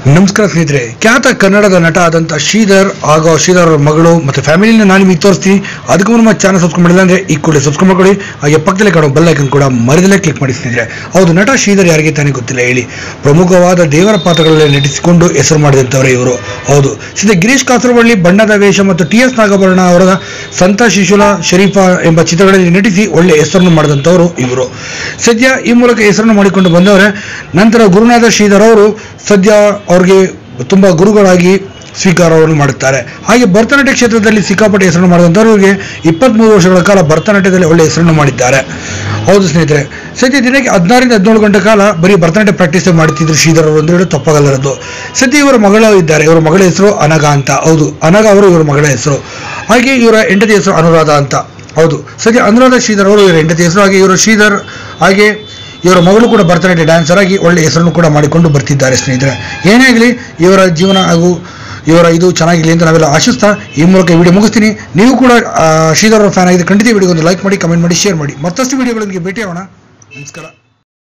ನಮಸ್ಕಾರ ಸ್ನೇಹಿತರೆ ಖ್ಯಾತ ಕನ್ನಡದ ನಟ ಆದಂಥ ಶ್ರೀಧರ್ ಹಾಗೂ ಶ್ರೀಧರ್ ಅವ್ರ ಮಗಳು ಮತ್ತು ಫ್ಯಾಮಿಲಿನ ನಾನು ನಿಮಗೆ ತೋರಿಸ್ತೀನಿ ಅದಕ್ಕೂ ನಮ್ಮ ಚಾನಲ್ ಸಬ್ಸ್ಕ್ರೈಬ್ ಮಾಡಿಲ್ಲ ಅಂದರೆ ಈ ಕೂಡಲೇ ಸಬ್ಸ್ಕ್ರೈಬ್ ಮಾಡ್ಕೊಳ್ಳಿ ಹಾಗೆ ಪಕ್ಕದಲ್ಲಿ ಕಾಣೋ ಬೆಲ್ ಐಕನ್ ಕೂಡ ಮರದಲ್ಲೇ ಕ್ಲಿಕ್ ಮಾಡಿ ಸ್ನೇಹಿತರೆ ಹೌದು ನಟ ಶ್ರೀಧರ್ ಯಾರಿಗೆ ತಾನೇ ಗೊತ್ತಿಲ್ಲ ಹೇಳಿ ಪ್ರಮುಖವಾದ ದೇವರ ಪಾತ್ರಗಳಲ್ಲಿ ನಟಿಸಿಕೊಂಡು ಹೆಸರು ಮಾಡಿದಂಥವರೇ ಇವರು ಹೌದು ಸಿದ್ಧ ಗಿರೀಶ್ ಕಾಸರವಳ್ಳಿ ಬಣ್ಣದ ವೇಷ ಮತ್ತು ಟಿ ಎಸ್ ನಾಗಭರಣ ಅವರ ಸಂತ ಶಿಶುಲ ಶರೀಫಾ ಎಂಬ ಚಿತ್ರಗಳಲ್ಲಿ ನಟಿಸಿ ಒಳ್ಳೆ ಹೆಸರನ್ನು ಮಾಡಿದಂಥವರು ಇವರು ಸದ್ಯ ಈ ಮೂಲಕ ಹೆಸರನ್ನು ಮಾಡಿಕೊಂಡು ಬಂದವರೇ ನಂತರ ಗುರುನಾಥ ಶ್ರೀಧರ್ ಅವರು ಸದ್ಯ ಅವ್ರಿಗೆ ತುಂಬ ಗುರುಗಳಾಗಿ ಸ್ವೀಕಾರವನ್ನು ಮಾಡುತ್ತಾರೆ ಹಾಗೆ ಭರತನಾಟ್ಯ ಕ್ಷೇತ್ರದಲ್ಲಿ ಸಿಕ್ಕಾಪಟ್ಟೆ ಹೆಸರನ್ನು ಮಾಡಿದಂಥವ್ರಿಗೆ ಇಪ್ಪತ್ತ್ಮೂರು ವರ್ಷಗಳ ಕಾಲ ಭರತನಾಟ್ಯದಲ್ಲಿ ಒಳ್ಳೆಯ ಹೆಸರನ್ನು ಮಾಡಿದ್ದಾರೆ ಹೌದು ಸ್ನೇಹಿತರೆ ಸದ್ಯ ದಿನಕ್ಕೆ ಹದಿನಾರರಿಂದ ಹದಿನೇಳು ಗಂಟೆ ಕಾಲ ಬರೀ ಭರತನಾಟ್ಯ ಪ್ರಾಕ್ಟೀಸ್ ಮಾಡುತ್ತಿದ್ರು ಶ್ರೀಧರ್ ಅವರು ಅಂದ್ರೆ ತಪ್ಪಾಗಲ್ಲರದು ಸದ್ಯ ಇವರ ಮಗಳು ಇದ್ದಾರೆ ಇವರ ಮಗಳ ಹೆಸರು ಅನಗ ಅಂತ ಹೌದು ಅನಗ ಅವರು ಇವರ ಮಗಳ ಹೆಸರು ಹಾಗೆ ಇವರ ಹೆಂಡತಿ ಹೆಸರು ಅನುರಾಧ ಅಂತ ಹೌದು ಸದ್ಯ ಅನುರಾಧ ಶ್ರೀಧರ್ ಅವರು ಇವರ ಹೆಂಡತಿ ಹೆಸರು ಹಾಗೆ ಇವರು ಶ್ರೀಧರ್ ಹಾಗೆ ಇವರ ಮಗಳು ಕೂಡ ಭರತನಾಟ್ಯ ಡ್ಯಾನ್ಸರ್ ಆಗಿ ಒಳ್ಳೆ ಹೆಸರನ್ನು ಕೂಡ ಮಾಡಿಕೊಂಡು ಬರ್ತಿದ್ದಾರೆ ಸ್ನೇಹಿತರೆ ಏನೇ ಆಗಲಿ ಇವರ ಜೀವನ ಹಾಗೂ ಇವರ ಇದು ಚೆನ್ನಾಗಿರಲಿ ಅಂತ ನಾವೆಲ್ಲ ಆಶಿಸ್ತಾ ಈ ಮೂಲಕ ಈ ವಿಡಿಯೋ ಮುಗಿಸ್ತೀನಿ ನೀವು ಕೂಡ ಆ, ಶ್ರೀಧರ್ ಅವರ ಫ್ಯಾನ್ ಆಗಿದೆ ಖಂಡಿತ ವಿಡಿಯೋ ಒಂದು ಲೈಕ್ ಮಾಡಿ ಕಮೆಂಟ್ ಮಾಡಿ ಶೇರ್ ಮಾಡಿ ಮತ್ತಷ್ಟು ವಿಡಿಯೋಗಳೊಂದಿಗೆ ಭೇಟಿ ಆಗೋಣ ನಮಸ್ಕಾರ